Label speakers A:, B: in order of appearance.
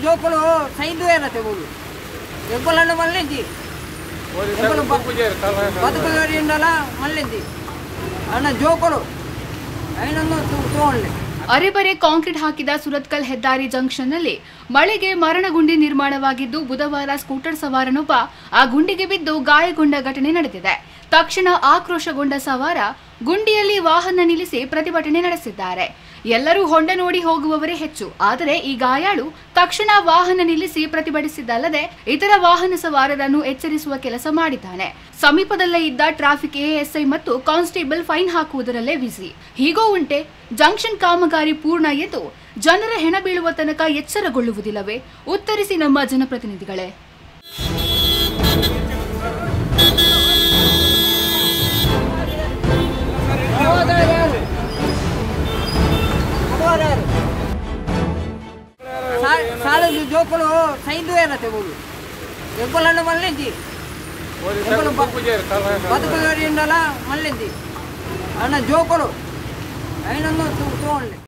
A: ಜೋಕುಲು ಸೈದು ಇರತ್ತೆ ಬೋಲು ಎಬ್ಬಲನ್ನು ಮಲ್ಲಿಂದಿ ಎಬ್ಬಲು ಬದುಕುವರಿಂದಲ ಮಲ್ಲಿಂದಿ ಅಣ್ಣ ಜೋಕುಲು ಐನೊಂದು ತಗೊಂಡ್ಲಿ
B: ಅರೆಬರೆ ಕಾಂಕ್ರೀಟ್ ಹಾಕಿದ ಸುರತ್ಕಲ್ ಹೆದ್ದಾರಿ ಜಂಕ್ಷನ್ನಲ್ಲಿ ಮಳೆಗೆ ಮರಣಗುಂಡಿ ನಿರ್ಮಾಣವಾಗಿದ್ದು ಬುಧವಾರ ಸ್ಕೂಟರ್ ಸವಾರನೊಬ್ಬ ಆ ಗುಂಡಿಗೆ ಬಿದ್ದು ಗಾಯಗೊಂಡ ಘಟನೆ ನಡೆದಿದೆ ತಕ್ಷಣ ಆಕ್ರೋಶಗೊಂಡ ಸವಾರ ಗುಂಡಿಯಲ್ಲಿ ವಾಹನ ನಿಲ್ಲಿಸಿ ಪ್ರತಿಭಟನೆ ನಡೆಸಿದ್ದಾರೆ ಎಲ್ಲರೂ ಹೊಂಡ ನೋಡಿ ಹೋಗುವವರೇ ಹೆಚ್ಚು ಆದರೆ ಈ ಗಾಯಾಳು ತಕ್ಷಣ ವಾಹನ ನಿಲ್ಲಿಸಿ ಪ್ರತಿಭಟಿಸಿದ್ದಲ್ಲದೆ ಇತರ ವಾಹನ ಸವಾರರನ್ನು ಎಚ್ಚರಿಸುವ ಕೆಲಸ ಮಾಡಿದ್ದಾನೆ ಸಮೀಪದಲ್ಲೇ ಇದ್ದ ಟ್ರಾಫಿಕ್ ಎಎಸ್ಐ ಮತ್ತು ಕಾನ್ಸ್ಟೇಬಲ್ ಫೈನ್ ಹಾಕುವುದರಲ್ಲೇ ಬ್ಯುಸಿ ಹೀಗೋ ಉಂಟೆ ಜಂಕ್ಷನ್ ಕಾಮಗಾರಿ ಪೂರ್ಣ ಎಂದು ಜನರ ಹೆಣ ಬೀಳುವ ತನಕ ಎಚ್ಚರಗೊಳ್ಳುವುದಿಲ್ಲವೇ ಉತ್ತರಿಸಿ ನಮ್ಮ ಜನಪ್ರತಿನಿಧಿಗಳೇ
A: ಸಾಲದು ಜೋಕುಲು ಸೈದು ಇರತ್ತೆ ಬೋಲು ಎಬ್ಬಲನ್ನು ಮಲ್ಲಿಂದಿ ಎಬ್ಬಲು ಬದುಕುವರಿಂದಲ ಮಲ್ಲಿಂದಿ ಅಣ್ಣ ಜೋಕುಲು ಐನೊಂದು ತಗೊಂಡ್ಲಿ